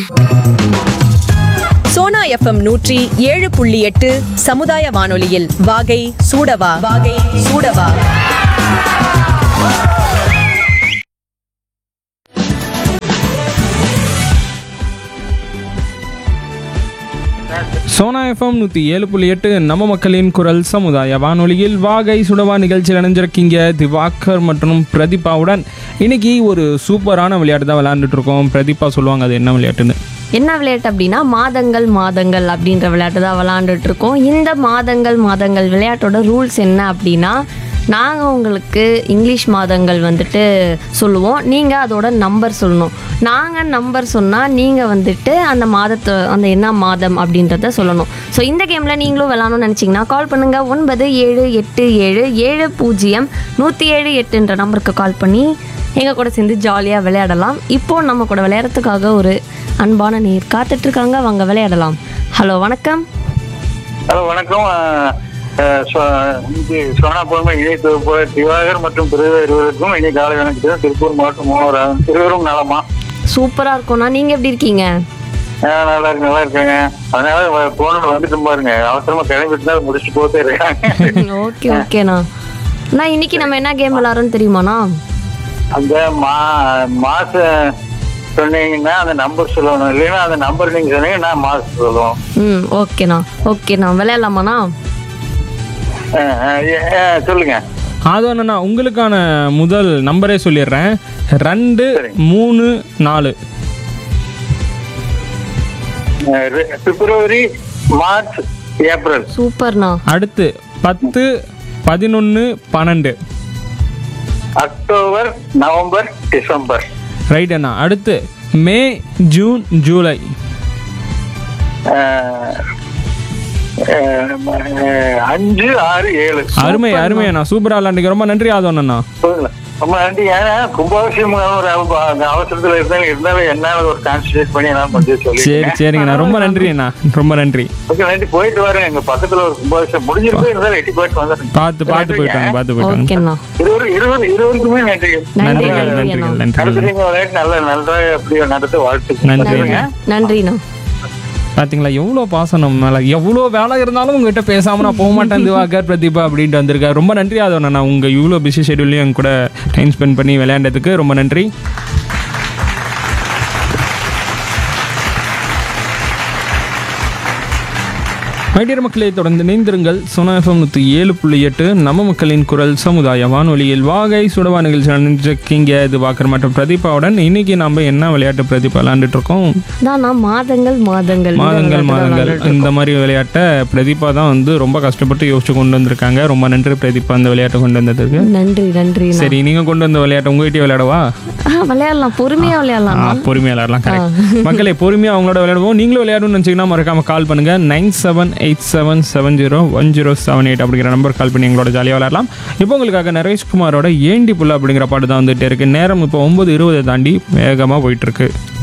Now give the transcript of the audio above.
Sona FM நூற்றி ஏழு புள்ளி எட்டு சமுதாய வானொலியில் வாகை சூடவா வாகை சூடவா சோனா எஃப்எம் நூற்றி ஏழு புள்ளி எட்டு நம்ம மக்களின் குரல் சமுதாய வானொலியில் வாகை சுடவா நிகழ்ச்சியில் இணைஞ்சிருக்கீங்க திவாகர் மற்றும் பிரதீபாவுடன் இன்னைக்கு ஒரு சூப்பரான விளையாட்டு தான் விளையாண்டுட்டு இருக்கோம் பிரதீபா சொல்லுவாங்க அது என்ன விளையாட்டுன்னு என்ன விளையாட்டு அப்படின்னா மாதங்கள் மாதங்கள் அப்படின்ற விளையாட்டு தான் விளாண்டுட்டு இருக்கோம் இந்த மாதங்கள் மாதங்கள் விளையாட்டோட ரூல்ஸ் என்ன அப்படின்னா நாங்கள் உங்களுக்கு இங்கிலீஷ் மாதங்கள் வந்துட்டு சொல்லுவோம் நீங்கள் அதோட நம்பர் சொல்லணும் நாங்கள் நம்பர் சொன்னால் நீங்கள் வந்துட்டு அந்த மாதத்தை அந்த என்ன மாதம் அப்படின்றத சொல்லணும் ஸோ இந்த கேமில் நீங்களும் விளாடணும்னு நினச்சிங்கன்னா கால் பண்ணுங்கள் ஒன்பது ஏழு எட்டு ஏழு ஏழு பூஜ்ஜியம் நூற்றி ஏழு எட்டுன்ற நம்பருக்கு கால் பண்ணி எங்கள் கூட சேர்ந்து ஜாலியாக விளையாடலாம் இப்போது நம்ம கூட விளையாடுறதுக்காக ஒரு அன்பான நீர் காத்துட்ருக்காங்க வாங்க விளையாடலாம் ஹலோ வணக்கம் ஹலோ வணக்கம் அஹ், அஹ், சோ- இது சோனா பொறுமை இணை தொகுப்பாளர் திவாகர் மற்றும் பிரிவு இருவருக்கும் இனி காலை வணக்கத்தில் திருப்பூர் மாவட்டம் மூணாவது திருவரும் நலமா சூப்பராக இருக்கோண்ணா நீங்கள் எப்படி இருக்கீங்க அஹ், நல்லா இருக்கு நல்லா இருக்காங்க அதனால போன வந்துட்டு பாருங்க அவசரமா கிளம்பிட்டு தான் முடிச்சுட்டு போத்தே இருக்காங்க ஓகே ஓகேண்ணா அண்ணா இன்னைக்கு நம்ம என்ன கேம் விளாட்றோன்னு தெரியுமாண்ணா அந்த மா மாசம் சொன்னீங்கன்னா அந்த நம்பர் சொல்லணும் இல்லைன்னா அந்த நம்பர் நீங்க சொன்னீங்க நான் மாசம் சொல்லுவோம் ம் ஓகேண்ணா ஓகேண்ணா விளையாடலாமாண்ணா அஹ், அஹ், அஹ், சொல்லுங்க அது என்னன்னா உங்களுக்கான முதல் நம்பரே சொல்லிடுறேன் ரெண்டு மூணு நாலு அஹ், ரெ- பிப்ரவரி மார்ச் ஏப்ரல் சூப்பர்ண்ணா அடுத்து பத்து பதினொன்று பன்னெண்டு அக்டோபர் நவம்பர் டிசம்பர் ரைட் அண்ணா அடுத்து மே ஜூன் ஜூலை அஹ், அஹ், அஹ், அஞ்சு ஆறு ஏழு அருமை அருமை அண்ணா சூப்பராக விளாண்டுக்கு ரொம்ப நன்றி ஆதோன் அண்ணா சொல்லுங்களேன். ரொம்ப நன்றி ஏன்னா கும்பாபிஷேகம் ஒரு அவ- அந்த அவசரத்துல இருந்தாலும் இருந்தாலும் என்னால ஒரு கான்சன்ட்ரேட் பண்ணி நான் கொஞ்சம் சரி சொல்லி சரிங்கண்ணா ரொம்ப நன்றி அண்ணா ரொம்ப நன்றி ஓகே நன்றி போயிட்டு வரேன் எங்க பக்கத்துல ஒரு கும்பாபிஷேகம் முடிஞ்சிருக்கு இருந்தாலும் எட்டி போயிட்டு வந்துடுறேன் பார்த்து பார்த்து போயிட்டாங்க பார்த்து போயிட்டாங்க ஓகேண்ணா இருவரு இருவரு இருவருக்குமே நன்றி நன்றி நன்றி நன்றி நன்றி அண்ணா நன்றி அடுத்து நீங்க விளையாட்டு நல்ல நன்றாக அப்படி நடத்த வாழ்த்து நன்றி நன்றிண்ணா பாத்தீங்களா எவ்வளோ பாசம் நம்ம மேலே எவ்வளோ வேலை இருந்தாலும் உங்ககிட்ட பேசாமல் நான் போக மாட்டேன் திவாகர் பிரதீபா அப்படின்ட்டு வந்திருக்காரு ரொம்ப நன்றி ஆதவன் நான் உங்கள் இவ்வளோ பிஸி ஷெடியூல்லையும் என் கூட டைம் ஸ்பெண்ட் பண்ணி விளையாண்டதுக்கு ரொம்ப நன்றி மைடியர் மக்களை தொடர்ந்து இணைந்திருங்கள் சோனா எஃப்எம் நூற்றி ஏழு புள்ளி எட்டு நம்ம மக்களின் குரல் சமுதாய வானொலியில் வாகை சுடவா நிகழ்ச்சி நடந்துருக்கீங்க இது வாக்கர் மற்றும் பிரதீபாவுடன் இன்னைக்கு நம்ம என்ன விளையாட்டு பிரதீபா விளையாண்டுட்டு இருக்கோம் தானா மாதங்கள் மாதங்கள் இந்த மாதங்கள் விளையாட்டு தான் மாதங்கள் விளையாண்டுட்டு இந்த மாதிரி விளையாட்டை பிரதீபா தான் வந்து ரொம்ப கஷ்டப்பட்டு யோசிச்சு கொண்டு வந்திருக்காங்க ரொம்ப நன்றி பிரதீபா அந்த விளையாட்டை கொண்டு வந்ததுக்கு நன்றி நன்றி சரி நீங்க கொண்டு வந்த விளையாட்டு உங்ககிட்டயே விளையாடவா விளையாடலாம் பொறுமையா விளையாடலாம் ஆ, பொறுமையா விளையாடலாம் கரெக்ட் மக்களே பொறுமையா அவங்களோட விளையாடுவோம் நீங்களும் விளையாடணும்னு நினச்சிங்கன்னா மறக்காம கால் பண்ணுங்க nine seven eight seven seven zero one zero seven eight அப்படிங்கிற நம்பர் கால் பண்ணி எங்களோட ஜாலியாக விளையாடலாம் இப்போ உங்களுக்காக நரேஷ்குமாரோட ஏண்டி புள்ள அப்படிங்கிற பாட்டு தான் வந்துட்டே இருக்கு நேரம் இப்போ ஒன்பது இருபதை தாண்டி வேகமாக போயிட்டு இருக்கு